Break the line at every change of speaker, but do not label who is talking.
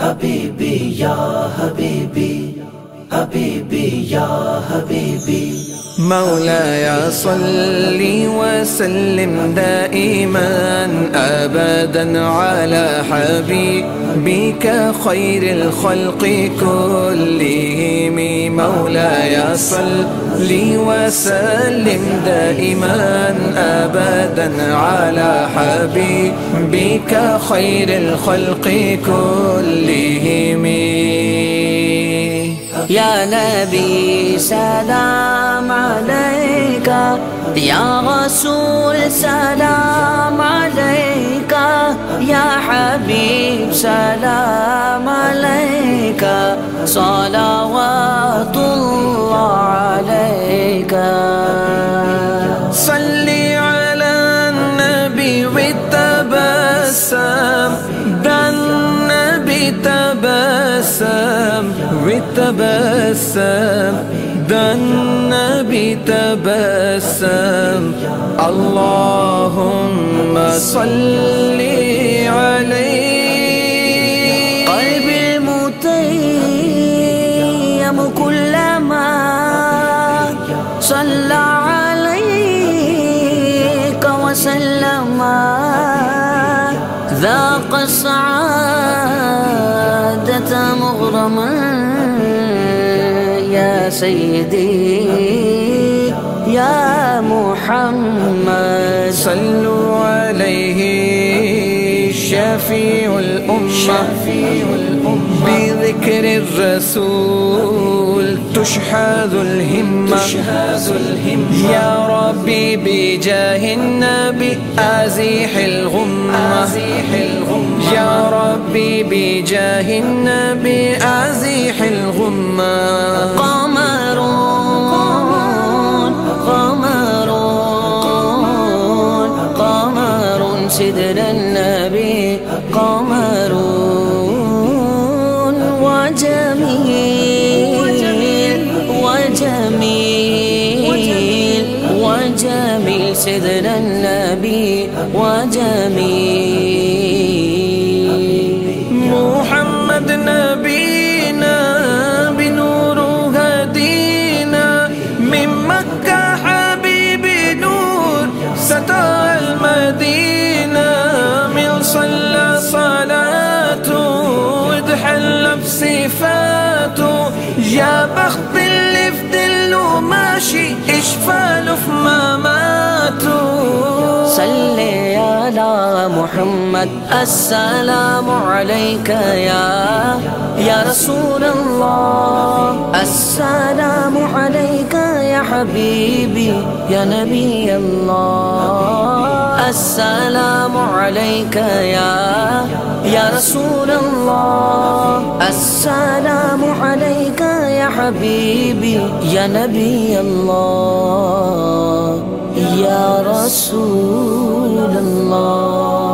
حبيبي يا حبيبي حبيبي يا حبيبي
مولاي صل وسلم دائما ابدا على حبيبك خير الخلق كلهم مولاي صل وسلم دائما ابدا على حبيبك خير الخلق كلهم
يا نبي سلام عليك يا رسول سلام عليك يا حبيب سلام عليك صلوات الله عليك
صلي على النبي والتبسم ده النبي تبسم والتبسم ده النبي تبسم اللهم صل عليه
قلبي المتيم كلما صلى عليك وسلم ذاق السعادة مغرما يا سيدي يا محمد
صلوا عليه شفيع الأمة بذكر الرسول تشحذ الهمة يا ربي بجاه النبي أزيح الغمة يا ربي بجاه النبي أزيح الغمة
قمرون قمرون قمر سدر النبي قمرون وجميل وجميل وجميل سدر النبي وجميل
محمد نبينا بنور هدينا من مكة حبيبي نور ستى المدينة من صلى صلاته وتحلى بصفاته يا بخت اللي في دله ماشي اشفاله في مماته
صلي على محمد السلام عليك يا يا رسول الله السلام عليك يا حبيبي يا نبي الله السلام عليك يا يا رسول الله السلام عليك يا حبيبي يا نبي الله يا رسول الله